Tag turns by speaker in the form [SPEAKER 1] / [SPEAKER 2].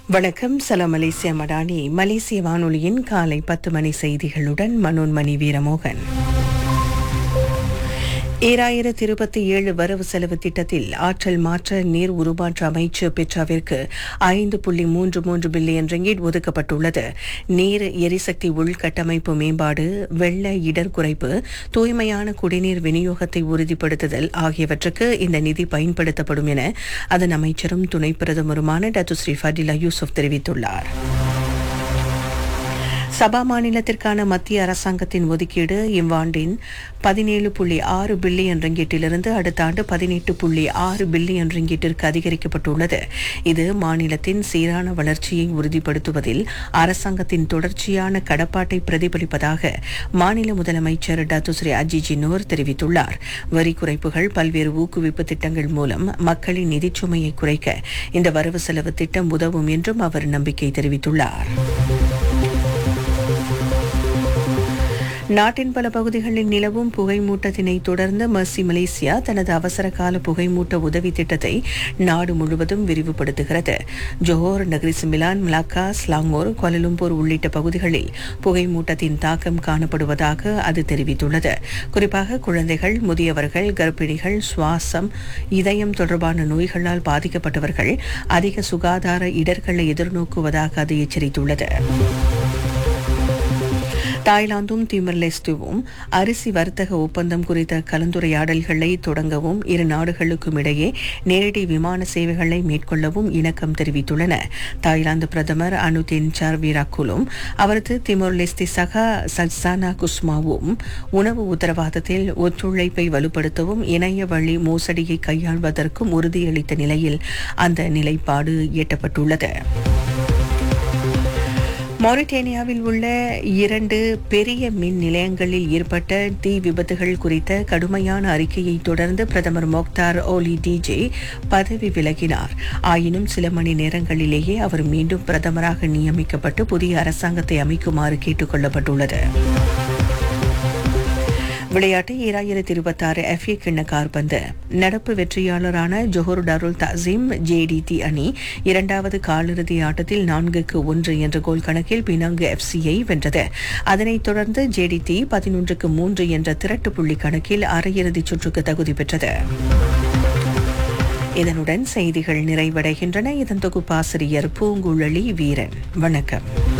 [SPEAKER 1] வணக்கம் சலாம் மலேசியா மடானி மலேசிய வானொலியின் காலை பத்து மணி செய்திகளுடன் மனோன்மணி வீரமோகன் ஈராயிரத்தி இருபத்தி ஏழு வரவு செலவு திட்டத்தில் ஆற்றல் மாற்ற நீர் உருமாற்ற அமைச்சு பெற்றாவிற்கு ஐந்து புள்ளி மூன்று மூன்று பில்லியன் ரிங்கிட் ஒதுக்கப்பட்டுள்ளது நீர் எரிசக்தி உள்கட்டமைப்பு மேம்பாடு வெள்ள இடர் குறைப்பு தூய்மையான குடிநீர் விநியோகத்தை உறுதிப்படுத்துதல் ஆகியவற்றுக்கு இந்த நிதி பயன்படுத்தப்படும் என அதன் அமைச்சரும் துணை பிரதமருமான டத்து ஸ்ரீ ஃபடிலா யூசுப் தெரிவித்துள்ளார் சபா மாநிலத்திற்கான மத்திய அரசாங்கத்தின் ஒதுக்கீடு இவ்வாண்டின் பதினேழு புள்ளி ஆறு பில்லியன் ரிங்கிட்டிலிருந்து அடுத்த ஆண்டு பதினெட்டு புள்ளி ஆறு பில்லியன் ரிங்கிட்டிற்கு அதிகரிக்கப்பட்டுள்ளது இது மாநிலத்தின் சீரான வளர்ச்சியை உறுதிப்படுத்துவதில் அரசாங்கத்தின் தொடர்ச்சியான கடப்பாட்டை பிரதிபலிப்பதாக மாநில முதலமைச்சர் டத்துஸ்ரீ அஜிஜி நூர் தெரிவித்துள்ளார் வரி குறைப்புகள் பல்வேறு ஊக்குவிப்பு திட்டங்கள் மூலம் மக்களின் நிதிச்சுமையை குறைக்க இந்த வரவு செலவு திட்டம் உதவும் என்றும் அவர் நம்பிக்கை தெரிவித்துள்ளார் நாட்டின் பல பகுதிகளில் நிலவும் புகைமூட்டத்தினை தொடர்ந்து மர்சி மலேசியா தனது அவசர கால புகைமூட்ட உதவி திட்டத்தை நாடு முழுவதும் விரிவுபடுத்துகிறது Johor Negeri Sembilan Malacca Selangor Kuala Lumpur உள்ளிட்ட பகுதிகளில் புகைமூட்டத்தின் தாக்கம் காணப்படுவதாக அது தெரிவித்துள்ளது குறிப்பாக குழந்தைகள் முதியவர்கள் கர்ப்பிணிகள் சுவாசம் இதயம் தொடர்பான நோய்களால் பாதிக்கப்பட்டவர்கள் அதிக சுகாதார இடர்களை எதிர்நோக்குவதாக அது எச்சரித்துள்ளது தாய்லாந்தும் திமர் லெஸ்டுவும் அரிசி வர்த்தக ஒப்பந்தம் குறித்த கலந்துரையாடல்களை தொடங்கவும் இரு நாடுகளுக்கும் இடையே நேரடி விமான சேவைகளை மேற்கொள்ளவும் இணக்கம் தெரிவித்துள்ளன தாய்லாந்து பிரதமர் அனுதின் சார்விராக்குலும் அவரது திமோர் லெஸ்தி சகா சட்சானா குஸ்மாவும் உணவு உத்தரவாதத்தில் ஒத்துழைப்பை வலுப்படுத்தவும் இணைய வழி மோசடியை கையாள்வதற்கும் உறுதியளித்த நிலையில் அந்த நிலைப்பாடு எட்டப்பட்டுள்ளது மauரிட்டேனியாவில் உள்ள இரண்டு பெரிய மின் நிலையங்களில் ஏற்பட்ட தீ விபத்துகள் குறித்த கடுமையான அறிக்கையை தொடர்ந்து பிரதமர் மொக்தார் ஓலி டிஜே பதவி விலகினார் ஆயினும் சில மணி நேரங்களிலேயே அவர் மீண்டும் பிரதமராக நியமிக்கப்பட்டு புதிய அரசாங்கத்தை அமைக்குமாறு கேட்டுக் கொள்ளப்பட்டுள்ளது விளையாட்டு ஈராயிரத்தி இருபத்தாறு எஃப்ஏ கிண்ண கார்பந்து நடப்பு வெற்றியாளரான ஜொஹர் டருல் தசீம் ஜேடிடி அணி இரண்டாவது காலிறுதி ஆட்டத்தில் நான்குக்கு ஒன்று என்ற கோல் கணக்கில் பினாங்கு எஃப்சியை வென்றது அதனைத் தொடர்ந்து ஜேடிடி பதினொன்றுக்கு மூன்று என்ற திரட்டு புள்ளி கணக்கில் அரையிறுதிச் சுற்றுக்கு தகுதி பெற்றது இதனுடன் செய்திகள் நிறைவடைகின்றன இதன் தொகுப்பாசிரியர் பூங்குழலி வீரன் வணக்கம்